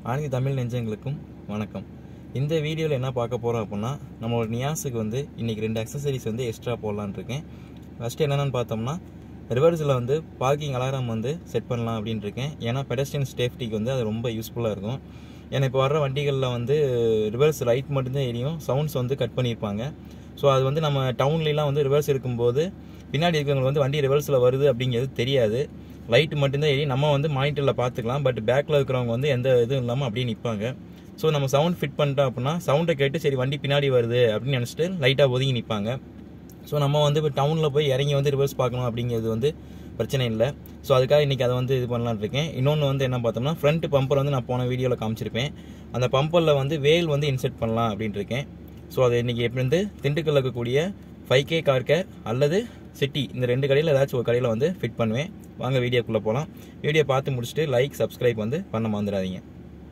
அனைத்து தமிழ் நெஞ்சங்களுக்கும் வணக்கம் இந்த வீடியோவில் என்ன பார்க்க போகிறோம் அப்படின்னா நம்மளோட நியாஸுக்கு வந்து இன்றைக்கி ரெண்டு அக்சசரிஸ் வந்து எக்ஸ்ட்ரா போடலான்னு இருக்கேன் ஃபஸ்ட்டு என்னென்னு பார்த்தோம்னா ரிவர்ஸில் வந்து பார்க்கிங் அலாரம் வந்து செட் பண்ணலாம் அப்படின்னு இருக்கேன் ஏன்னா பெடஸ்டியன் சேஃப்டிக்கு வந்து அது ரொம்ப யூஸ்ஃபுல்லாக இருக்கும் ஏன்னா இப்போ வர்ற வண்டிகளில் வந்து ரிவர்ஸ் ரைட் மட்டும்தான் எரியும் சவுண்ட்ஸ் வந்து கட் பண்ணியிருப்பாங்க ஸோ அது வந்து நம்ம டவுன்லலாம் வந்து ரிவர்ஸ் இருக்கும்போது பின்னாடி இருக்கிறவங்க வந்து வண்டி ரிவர்ஸில் வருது அப்படிங்கிறது தெரியாது லைட் மட்டும்தான் எரியும் நம்ம வந்து மானிட்டரில் பார்த்துக்கலாம் பட் பேக்கில் இருக்கிறவங்க வந்து எந்த இதுவும் இல்லாமல் அப்படியே நிற்பாங்க ஸோ நம்ம சவுண்ட் ஃபிட் பண்ணிட்டோம் அப்படின்னா சவுண்டை கேட்டு சரி வண்டி பின்னாடி வருது அப்படின்னு நினச்சிட்டு லைட்டாக ஒதுங்கி நிற்பாங்க ஸோ நம்ம வந்து இப்போ டவுனில் போய் இறங்கி வந்து ரிவர்ஸ் பார்க்கணும் அப்படிங்கிறது வந்து பிரச்சனை இல்லை ஸோ அதுக்காக இன்றைக்கி அதை வந்து இது பண்ணலான்னு இருக்கேன் இன்னொன்று வந்து என்ன பார்த்தோம்னா ஃப்ரண்ட் பம்பர் வந்து நான் போன வீடியோவில் காமிச்சிருப்பேன் அந்த பம்பரில் வந்து வேல் வந்து இன்செர்ட் பண்ணலாம் அப்படின்ட்டு இருக்கேன் ஸோ அது இன்றைக்கி எப்படி வந்து திண்டுக்கல்ல இருக்கக்கூடிய ஃபைவ் கே கார் கேர் அல்லது சிட்டி இந்த ரெண்டு கடையில் ஏதாச்சும் ஒரு கடையில் வந்து ஃபிட் பண்ணுவேன் வாங்க வீடியோக்குள்ளே போகலாம் வீடியோ பார்த்து முடிச்சுட்டு லைக் சப்ஸ்கிரைப் வந்து பண்ண மறந்துடாதீங்க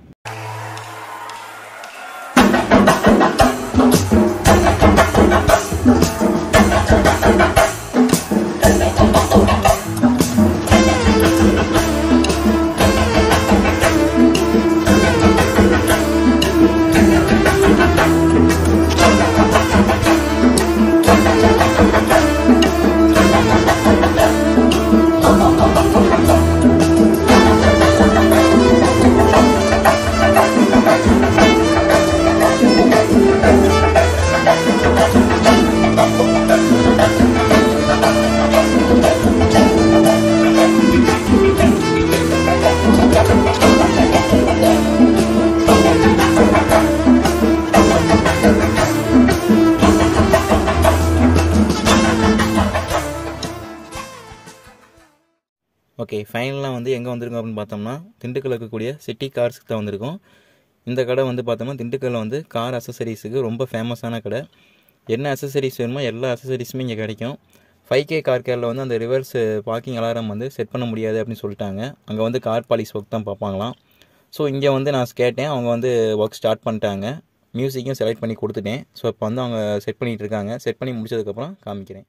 ஓகே ஃபைனலாக வந்து எங்கே வந்திருக்கோம் அப்படின்னு பார்த்தோம்னா திண்டுக்கல் இருக்கக்கூடிய சிட்டி கார்ஸ்க்கு தான் வந்திருக்கோம் இந்த கடை வந்து பார்த்தோம்னா திண்டுக்கல்ல வந்து கார் அசசரிஸுக்கு ரொம்ப ஃபேமஸான கடை என்ன அசசரிஸ் வேணுமோ எல்லா அசசரிஸுமே இங்கே கிடைக்கும் ஃபைவ் கே கார் கேரில் வந்து அந்த ரிவர்ஸ் பார்க்கிங் அலாரம் வந்து செட் பண்ண முடியாது அப்படின்னு சொல்லிட்டாங்க அங்கே வந்து கார் பாலிஸ் ஒர்க் தான் பார்ப்பாங்களாம் ஸோ இங்கே வந்து நான் கேட்டேன் அவங்க வந்து ஒர்க் ஸ்டார்ட் பண்ணிட்டாங்க மியூசிக்கும் செலக்ட் பண்ணி கொடுத்துட்டேன் ஸோ இப்போ வந்து அவங்க செட் பண்ணிகிட்டு இருக்காங்க செட் பண்ணி முடிச்சதுக்கப்புறம் காமிக்கிறேன்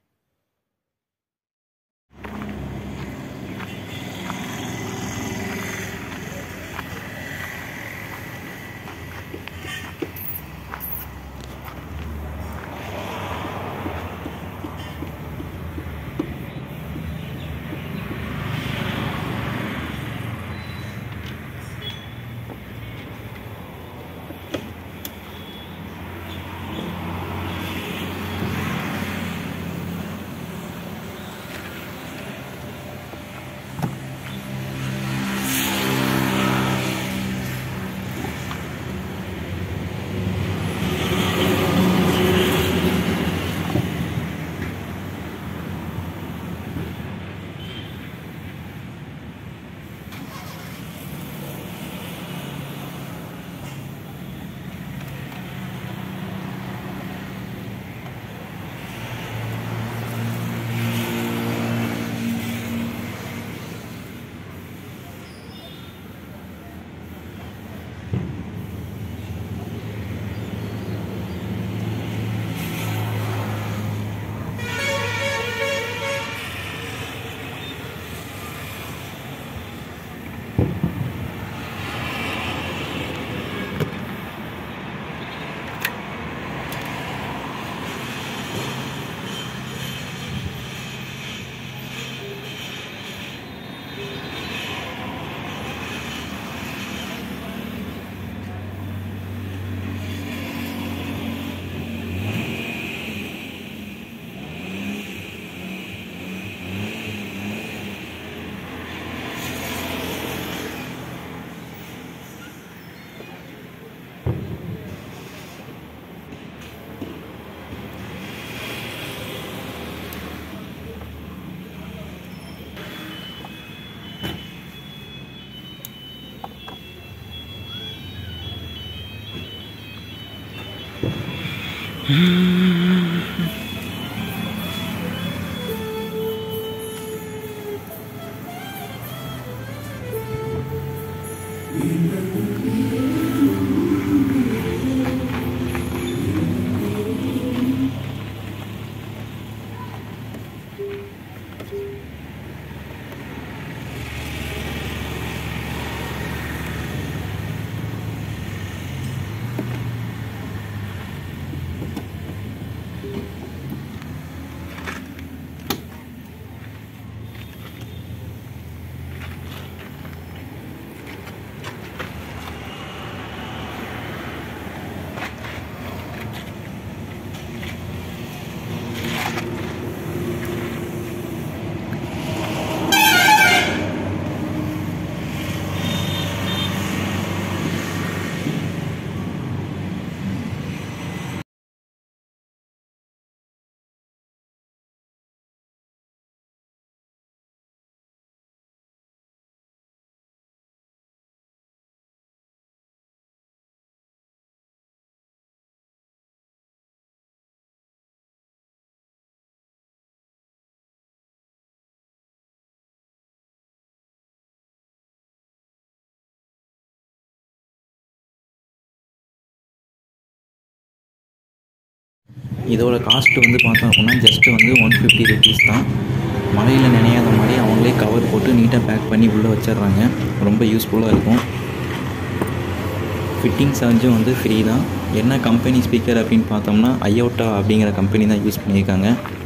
இதோட காஸ்ட் வந்து பார்த்தோம் அப்படின்னா ஜஸ்ட்டு வந்து ஒன் ஃபிஃப்டி ருபீஸ் தான் மழையில் நினையாத மாதிரி அவங்களே கவர் போட்டு நீட்டாக பேக் பண்ணி உள்ளே வச்சிடுறாங்க ரொம்ப யூஸ்ஃபுல்லாக இருக்கும் ஃபிட்டிங் சார்ஜும் வந்து ஃப்ரீ தான் என்ன கம்பெனி ஸ்பீக்கர் அப்படின்னு பார்த்தோம்னா ஐயோட்டா அப்படிங்கிற கம்பெனி தான் யூஸ் பண்ணியிருக்காங்க